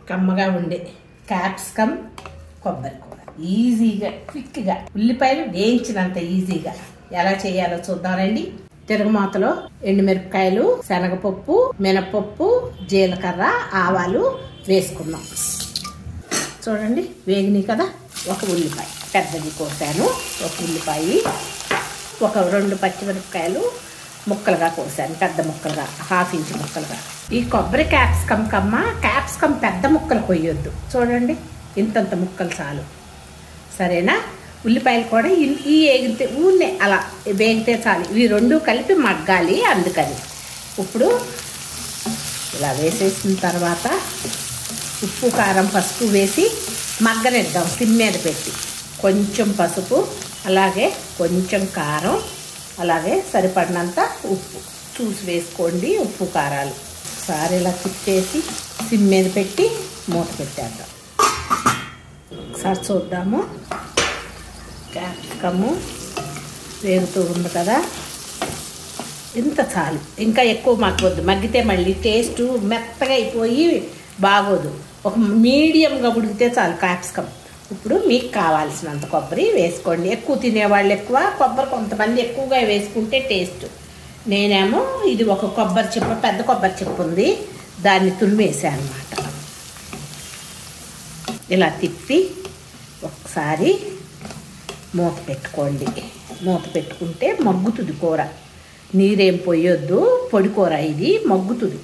కమ్మగా ఉండే క్యాప్సికమ్ కొబ్బరి కూర ఈజీగా క్విక్గా ఉల్లిపాయలు వేయించినంత ఈజీగా ఎలా చేయాలో చూద్దామండి తిరగమాతలో ఎండుమిరపకాయలు శనగపప్పు మినపప్పు జీలకర్ర ఆవాలు వేసుకున్నాం చూడండి వేగినాయి కదా ఒక ఉల్లిపాయ పెద్దది కోసాను ఒక ఉల్లిపాయ ఒక రెండు పచ్చిమిరపకాయలు ముక్కలుగా కోసాను పెద్ద ముక్కలుగా హాఫ్ ఇంచ్ ముక్కలుగా ఈ కొబ్బరి క్యాప్సికమ్ కమ్మ క్యాప్సికమ్ పెద్ద ముక్కలు కొయ్యొద్దు చూడండి ఇంతంత ముక్కలు చాలు సరేనా ఉల్లిపాయలు కూడా ఇన్- ఈ ఏగితే ఊనే అలా వేగితే చాలు ఇవి రెండు కలిపి మగ్గాలి అందుకని ఇప్పుడు ఇలా వేసేసిన తర్వాత ఉప్పు కారం పసుపు వేసి మగ్గనిద్దాం సిమ్ మీద పెట్టి కొంచెం పసుపు అలాగే కొంచెం కారం అలాగే సరిపడినంత ఉప్పు చూసి వేసుకోండి ఉప్పు కారాలు ఒకసారి ఇలా తిప్పేసి సిమ్ మీద పెట్టి మూత పెట్టేద్దాం ఒకసారి చూద్దాము క్యాప్సికము వేగుతూ ఉంది కదా ఇంత చాలు ఇంకా ఎక్కువ మగ్గవద్దు మగ్గితే మళ్ళీ టేస్ట్ మెత్తగా అయిపోయి బాగోదు ఒక మీడియంగా ఉడికితే చాలు క్యాప్సికమ్ ఇప్పుడు మీకు కావాల్సినంత కొబ్బరి వేసుకోండి ఎక్కువ తినేవాళ్ళు ఎక్కువ కొబ్బరి కొంతమంది ఎక్కువగా వేసుకుంటే టేస్ట్ నేనేమో ఇది ఒక కొబ్బరి చిప్ప పెద్ద కొబ్బరి చిప్ప ఉంది దాన్ని తురిమేసాను అనమాట ఇలా తిప్పి ఒకసారి మూత పెట్టుకోండి మూత పెట్టుకుంటే మగ్గుతుంది కూర నీరేం పోయొద్దు పొడి కూర ఇది మగ్గుతుంది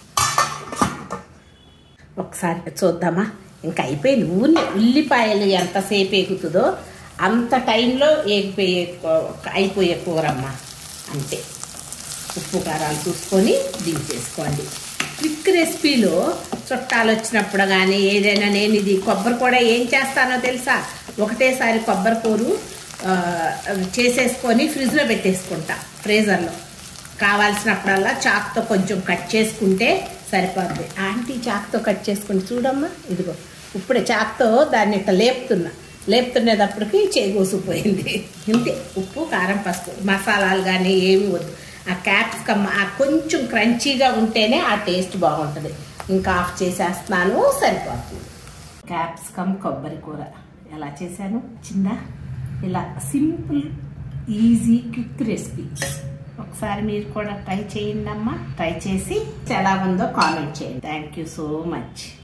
ఒకసారి చూద్దామా ఇంకా అయిపోయింది ఊరిని ఉల్లిపాయలు ఎంతసేపు ఎగుతుందో అంత టైంలో ఎగిపోయే కూ- అయిపోయే కూరమ్మ అంతే ఉప్పు కారాలు చూసుకొని దించేసుకోండి క్విక్ రెసిపీలో చుట్టాలు వచ్చినప్పుడు కానీ ఏదైనా నేను ఇది కొబ్బరి కూడా ఏం చేస్తానో తెలుసా ఒకటేసారి కొబ్బరి కూరు ఆ, చేసేసుకొని ఫ్రిడ్జ్లో పెట్టేసుకుంటా ఫ్రీజర్లో కావాల్సినప్పుడల్లా చాక్తో కొంచెం కట్ చేసుకుంటే సరిపోద్ది ఆంటీ చాక్తో కట్ చేసుకుని చూడమ్మా ఇదిగో ఇప్పుడే చాక్తో దాన్ని ఇట్లా లేపుతున్నా లేపుతునేటప్పటికి చేకూసిపోయింది ఇంతే ఉప్పు కారం పసుపు మసాలాలు కానీ ఏమి వద్దు ఆ క్యాప్సికమ్ ఆ కొంచెం క్రంచీగా ఉంటేనే ఆ టేస్ట్ బాగుంటుంది ఇంకా ఆఫ్ చేసేస్తున్నాను సరిపోతుంది క్యాప్సికమ్ కొబ్బరి కూర ఎలా చేశాను చిన్న ఇలా సింపుల్ ఈజీ క్విక్ రెసిపీ ఒకసారి మీరు కూడా ట్రై చేయండి అమ్మా ట్రై చేసి ఎలా ఉందో కామెంట్ చేయండి థ్యాంక్ యూ సో మచ్